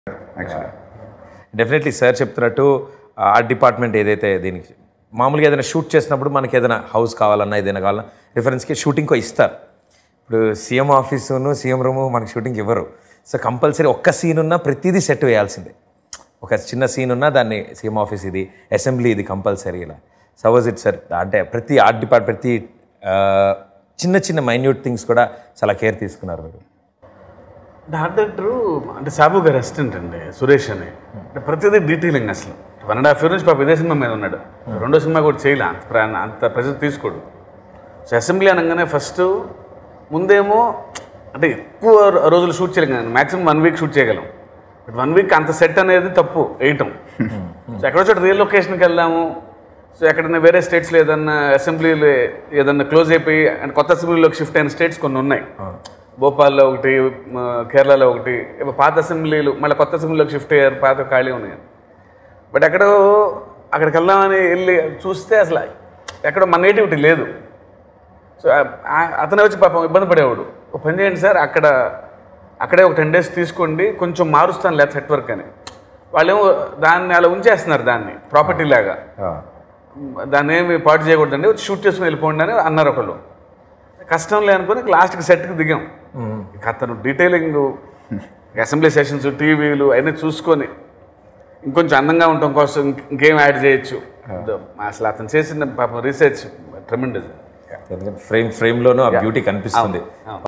actually definitely sir చెప్తున్నట్టు ఆ department ఏదైతే దీనికి మామూలుగా ఏదైనా షూట్ చేసినప్పుడు మనకి ఏదైనా హౌస్ కావాలన్నా ఏదైనా కావాలన్నా రిఫరెన్స్కి షూటింగ్కో ఇస్తారు ఇప్పుడు సీఎం ఆఫీసును సీఎం రూము మనకి షూటింగ్ ఇవ్వరు సో కంపల్సరీ ఒక్క సీన్ ఉన్నా ప్రతిదీ సెట్ వేయాల్సిందే ఒక చిన్న సీన్ ఉన్నా దాన్ని సీఎం ఆఫీస్ ఇది అసెంబ్లీ ఇది కంపల్సరీ ఇలా సపోజ్ ఇట్ సార్ అంటే ప్రతి ఆర్ట్ డిపార్ట్ ప్రతి ఆ, చిన్న చిన్న మైన్యూట్ థింగ్స్ కూడా చాలా కేర్ తీసుకున్నారు మీరు డైరెక్టరు అంటే సాబు గారి అసిస్టెంట్ అండి సురేష్ అని అంటే ప్రతిదీ డీటెయిలింగ్ అసలు వన్ అండ్ హాఫ్ ఇయర్ నుంచి పాప ఇదే సినిమా మీద ఉన్నాడు రెండో సినిమా కూడా చేయలే అంత ప్రా- అంత ప్రెజర్ తీసుకోడు సో అసెంబ్లీ అనగానే ఫస్ట్ ముందేమో అంటే ఎక్కువ రోజులు షూట్ చేయలేం కదా మ్యాక్సిమం వన్ వీక్ షూట్ చేయగలం బట్ వన్ వీక్ అంత సెట్ అనేది తప్పు వేయటం సో ఎక్కడో చోట రియల్ లొకేషన్కి వెళ్దాము సో ఎక్కడైనా వేరే స్టేట్స్లో ఏదన్నా అసెంబ్లీలో ఏదన్నా క్లోజ్ అయిపోయి అండ్ కొత్త అసెంబ్లీలోకి షిఫ్ట్ అయిన స్టేట్స్ కొన్ని ఉన్నాయి భోపాల్లో ఒకటి మ, కేరళలో ఒకటి ఇప్పుడు పాత అసెంబ్లీలు మళ్ళీ కొత్త అసెంబ్లీలోకి షిఫ్ట్ అయ్యారు పాత ఖాళీ ఉన్నాయి బట్ ఎక్కడో అక్కడికి వెళ్దామని వెళ్ళి చూస్తే అసలు ఎక్కడో మన నేటివిటీ లేదు సో ఆ- ఆ- అతనే వచ్చి పాపం ఇబ్బంది పడేవాడు ఒక పని చేయండి సార్ అక్కడ అక్కడే ఒక టెన్ డేస్ తీసుకోండి కొంచెం మారుస్తాను లేదా సెట్ వర్క్ అని వాళ్ళేమో దాన్ని అలా ఉంచేస్తున్నారు దాన్ని ప్రాపర్టీ లాగా దాన్ని ఏమి పాటు చేయకూడదండి వచ్చి షూట్ చేసుకుని వెళ్ళిపోండి అని అన్నారు ఒకళ్ళు కష్టం లే అనుకుని లాస్ట్కి సెట్కి దిగాం ఇక అతను డీటెయిలింగ్ అసెంబ్లీ సెషన్స్ టీవీలు అవన్నీ చూసుకొని ఇంకొంచెం అందంగా ఉండటం కోసం ఇంక- ఇంకేం యాడ్ చేయొచ్చు అసలు అతను చేసిన పాపం రీసెర్చ్ ట్రెమెండస్ ఎందుకంటే ఫ్రేమ్ ఫ్రేమ్లోనూ ఆ బ్యూటీ కనిపిస్తుంది